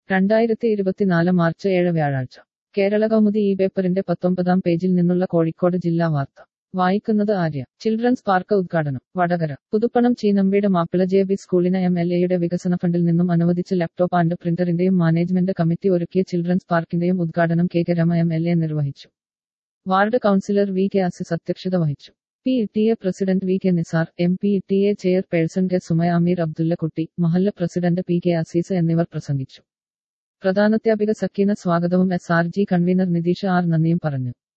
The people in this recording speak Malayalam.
രണ്ടായിരത്തി ഇരുപത്തിനാല് മാർച്ച് ഏഴ് വ്യാഴാഴ്ച കേരള കൗമുദി ഈ പേപ്പറിന്റെ പത്തൊമ്പതാം പേജിൽ നിന്നുള്ള കോഴിക്കോട് ജില്ലാ വാർത്ത വായിക്കുന്നത് ആര്യ ചിൽഡ്രൻസ് പാർക്ക് ഉദ്ഘാടനം വടകര പുതുപ്പണം ചീനമ്പിയുടെ മാപ്പിള ജെ ബി സ്കൂളിന് എം എൽ എയുടെ വികസന ഫണ്ടിൽ നിന്നും അനുവദിച്ച ലാപ്ടോപ്പ് ആൻഡ് പ്രിന്ററിന്റെയും മാനേജ്മെന്റ് കമ്മിറ്റി ഒരുക്കിയ ചിൽഡ്രൻസ് പാർക്കിന്റെയും ഉദ്ഘാടനം K K Rama M L A നിർവഹിച്ചു ward councillor V K Aziz അധ്യക്ഷത വഹിച്ചു P T A president V K Nisar M P T A chairperson K Sumaya Ameer Abdullakutty മഹല്ല പ്രസിഡന്റ് പി കെ അസീസ് എന്നിവർ പ്രസംഗിച്ചു പ്രധാനാധ്യാപിക സക്കീന സ്വാഗതവും S R G convener Nitheesha R നന്ദിയും പറഞ്ഞു